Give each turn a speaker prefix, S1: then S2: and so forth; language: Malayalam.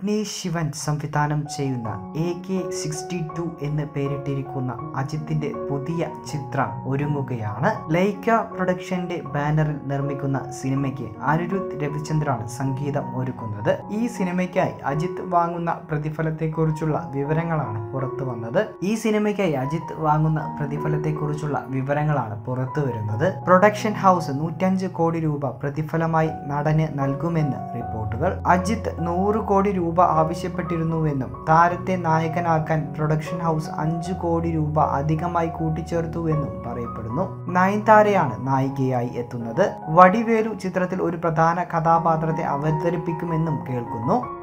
S1: വിഘ്നേഷ് ശിവൻ സംവിധാനം ചെയ്യുന്ന എ കെ സിക്സ്റ്റി ടു എന്ന് പേരിട്ടിരിക്കുന്ന അജിത്തിന്റെ പുതിയ ചിത്രം ഒരുങ്ങുകയാണ് ലൈക്ക പ്രൊഡക്ഷന്റെ ബാനറിൽ നിർമ്മിക്കുന്ന സിനിമയ്ക്ക് അനിരുദ്ധ് രവിചന്ദ്രാണ് സംഗീതം ഒരുക്കുന്നത് ഈ സിനിമയ്ക്കായി അജിത്ത് വാങ്ങുന്ന പ്രതിഫലത്തെക്കുറിച്ചുള്ള വിവരങ്ങളാണ് പുറത്തു വന്നത് ഈ സിനിമയ്ക്കായി അജിത്ത് വാങ്ങുന്ന പ്രതിഫലത്തെക്കുറിച്ചുള്ള വിവരങ്ങളാണ് പുറത്തു വരുന്നത് പ്രൊഡക്ഷൻ ഹൗസ് നൂറ്റഞ്ച് കോടി രൂപ പ്രതിഫലമായി നടന് നൽകുമെന്ന് റിപ്പോർട്ടുകൾ അജിത്ത് നൂറ് കോടി രൂപ ആവശ്യപ്പെട്ടിരുന്നുവെന്നും താരത്തെ നായകനാക്കാൻ പ്രൊഡക്ഷൻ ഹൗസ് അഞ്ചു കോടി രൂപ അധികമായി കൂട്ടിച്ചേർത്തുവെന്നും പറയപ്പെടുന്നു നയൻതാരയാണ് നായികയായി എത്തുന്നത് വടിവേലു ചിത്രത്തിൽ ഒരു പ്രധാന കഥാപാത്രത്തെ അവതരിപ്പിക്കുമെന്നും കേൾക്കുന്നു